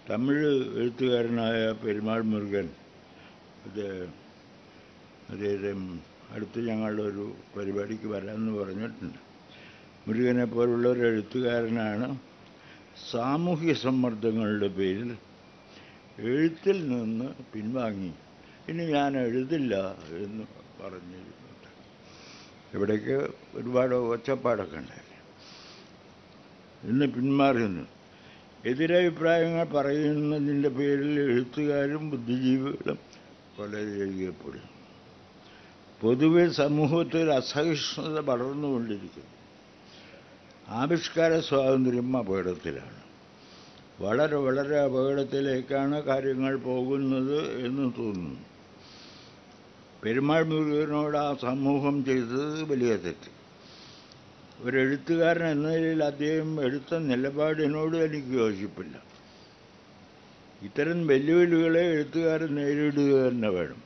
തമിഴ് എഴുത്തുകാരനായ പെരുമാൾ മുരുകൻ അത് അദ്ദേഹത്തെ അടുത്ത് ഞങ്ങളുടെ ഒരു പരിപാടിക്ക് വരാമെന്ന് പറഞ്ഞിട്ടുണ്ട് മുരുകനെ പോലുള്ള ഒരു എഴുത്തുകാരനാണ് സാമൂഹ്യ സമ്മർദ്ദങ്ങളുടെ പേരിൽ എഴുത്തിൽ നിന്ന് പിൻവാങ്ങി ഇനി ഞാൻ എഴുതില്ല എന്ന് പറഞ്ഞിരുന്നുണ്ട് ഇവിടേക്ക് ഒരുപാട് ഒച്ചപ്പാടൊക്കെ ഉണ്ടായി ഇന്ന് പിന്മാറുന്നു എതിരഭിപ്രായങ്ങൾ പറയുന്നതിൻ്റെ പേരിൽ എഴുത്തുകാരും ബുദ്ധിജീവികളും കൊല ചെയ്യപ്പെടും പൊതുവെ സമൂഹത്തിൽ അസഹിഷ്ണുത വളർന്നുകൊണ്ടിരിക്കുന്നു ആവിഷ്കാര സ്വാതന്ത്ര്യം അപകടത്തിലാണ് വളരെ വളരെ അപകടത്തിലേക്കാണ് കാര്യങ്ങൾ പോകുന്നത് എന്ന് തോന്നുന്നു പെരുമാൾ മുരുകനോട് ആ സമൂഹം ചെയ്തത് വലിയ തെറ്റ് ഒരു എഴുത്തുകാരൻ എന്ന നിലയിൽ അദ്ദേഹം എടുത്ത നിലപാടിനോട് എനിക്ക് യോജിപ്പില്ല ഇത്തരം വെല്ലുവിളികളെ എഴുത്തുകാരൻ നേരിടുക തന്നെ വേണം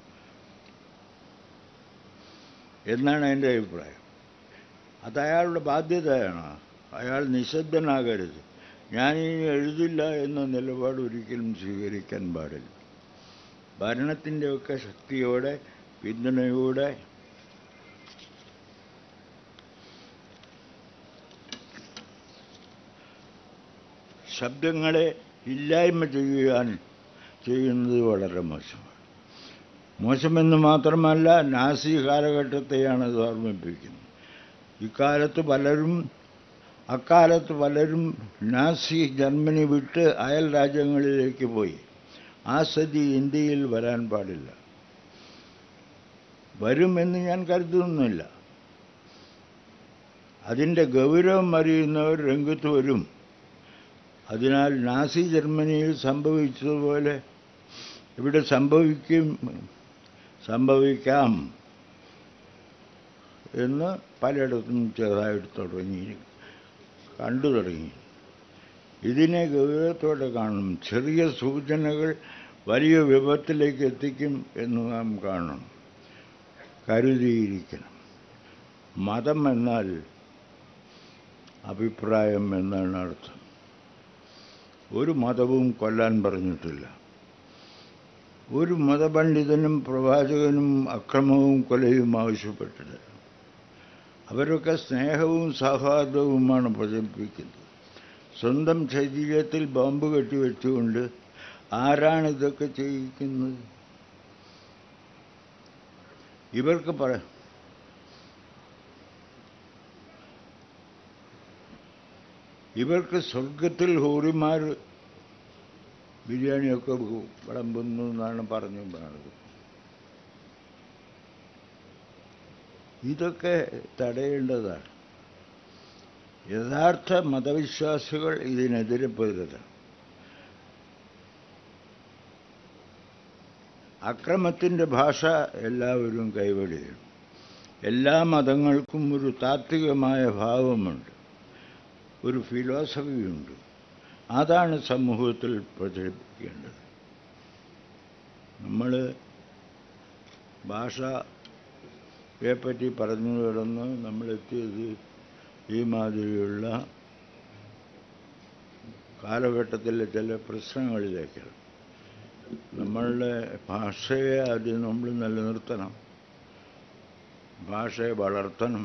എന്നാണ് എൻ്റെ അഭിപ്രായം അത് അയാളുടെ ബാധ്യതയാണ് അയാൾ നിശബ്ദനാകരുത് ഞാനിനി എഴുതില്ല എന്ന നിലപാട് ഒരിക്കലും സ്വീകരിക്കാൻ പാടില്ല ഭരണത്തിൻ്റെയൊക്കെ ശക്തിയോടെ പിന്തുണയോടെ ശബ്ദങ്ങളെ ഇല്ലായ്മ ചെയ്യാൻ ചെയ്യുന്നത് വളരെ മോശമാണ് മോശമെന്ന് മാത്രമല്ല നാസി കാലഘട്ടത്തെയാണ് അത് ഓർമ്മിപ്പിക്കുന്നത് ഇക്കാലത്ത് പലരും അക്കാലത്ത് പലരും നാസി ജർമ്മനി വിട്ട് അയൽ രാജ്യങ്ങളിലേക്ക് പോയി ആ സ്ഥിതി ഇന്ത്യയിൽ വരാൻ പാടില്ല വരുമെന്ന് ഞാൻ കരുതുന്നില്ല അതിൻ്റെ ഗൗരവം അറിയുന്നവർ രംഗത്ത് വരും അതിനാൽ നാസി ജർമ്മനിയിൽ സംഭവിച്ചതുപോലെ ഇവിടെ സംഭവിക്കും സംഭവിക്കാം എന്ന് പലയിടത്തും ചെറുതായിട്ട് തുടങ്ങി കണ്ടു തുടങ്ങി ഇതിനെ ഗൗരവത്തോടെ കാണണം ചെറിയ സൂചനകൾ വലിയ വിപത്തിലേക്ക് എത്തിക്കും എന്ന് നാം കാണണം കരുതിയിരിക്കണം മതം എന്നാൽ അഭിപ്രായം എന്നാണ് അർത്ഥം ഒരു മതവും കൊല്ലാൻ പറഞ്ഞിട്ടില്ല ഒരു മതപണ്ഡിതനും പ്രവാചകനും അക്രമവും കൊലയും ആവശ്യപ്പെട്ടില്ല അവരൊക്കെ സ്നേഹവും സൗഹാർദ്ദവുമാണ് പ്രചരിപ്പിക്കുന്നത് സ്വന്തം ശരീരത്തിൽ ബോംബ് കെട്ടിവെച്ചുകൊണ്ട് ആരാണ് ഇതൊക്കെ ചെയ്യിക്കുന്നത് ഇവർക്ക് പറ ഇവർക്ക് സ്വർഗത്തിൽ ഹോറിമാർ ബിരിയാണിയൊക്കെ വിളമ്പുന്നു എന്നാണ് പറഞ്ഞു പറഞ്ഞത് ഇതൊക്കെ തടയേണ്ടതാണ് യഥാർത്ഥ മതവിശ്വാസികൾ ഇതിനെതിരെ പൊരുതണം അക്രമത്തിൻ്റെ ഭാഷ എല്ലാവരും കൈവടിയണം എല്ലാ മതങ്ങൾക്കും ഒരു താത്വികമായ ഭാവമുണ്ട് ഒരു ഫിലോസഫിയുണ്ട് അതാണ് സമൂഹത്തിൽ പ്രചരിപ്പിക്കേണ്ടത് നമ്മൾ ഭാഷയെപ്പറ്റി പറഞ്ഞു കിടന്ന് നമ്മളെത്തിയത് ഈ മാതിരിയുള്ള കാലഘട്ടത്തിലെ ചില പ്രശ്നങ്ങളിലേക്കാണ് നമ്മളുടെ ഭാഷയെ ആദ്യം നമ്മൾ നിലനിർത്തണം ഭാഷയെ വളർത്തണം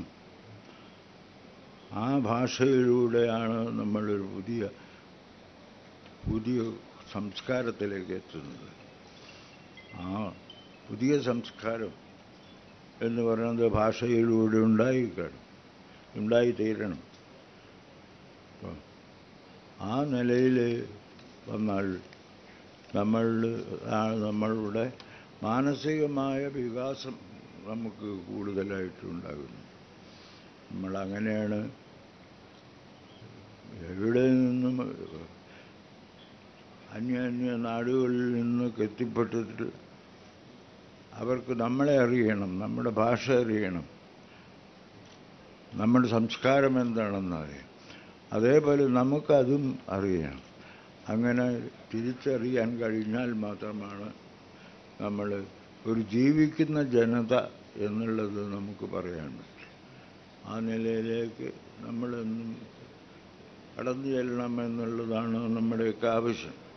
ആ ഭാഷയിലൂടെയാണ് നമ്മളൊരു പുതിയ പുതിയ സംസ്കാരത്തിലേക്ക് എത്തുന്നത് ആ പുതിയ സംസ്കാരം എന്ന് പറയുന്നത് ഭാഷയിലൂടെ ഉണ്ടായിക്കാണും ഉണ്ടായിത്തീരണം അപ്പം ആ നിലയിൽ വന്നാൽ നമ്മൾ നമ്മളുടെ മാനസികമായ വികാസം നമുക്ക് കൂടുതലായിട്ട് ഉണ്ടാകുന്നു നമ്മളങ്ങനെയാണ് എവിടെ നിന്നും അന്യ അന്യ നാടുകളിൽ നിന്നൊക്കെ എത്തിപ്പെട്ടിട്ട് അവർക്ക് നമ്മളെ അറിയണം നമ്മുടെ ഭാഷ അറിയണം നമ്മുടെ സംസ്കാരം എന്താണെന്ന് അറിയാം അതേപോലെ നമുക്കതും അറിയണം അങ്ങനെ തിരിച്ചറിയാൻ കഴിഞ്ഞാൽ മാത്രമാണ് നമ്മൾ ഒരു ജീവിക്കുന്ന ജനത എന്നുള്ളത് നമുക്ക് പറയാൻ പറ്റും ആ നിലയിലേക്ക് നമ്മളെന്നും കടന്നു ചെല്ലണം എന്നുള്ളതാണ് നമ്മുടെയൊക്കെ ആവശ്യം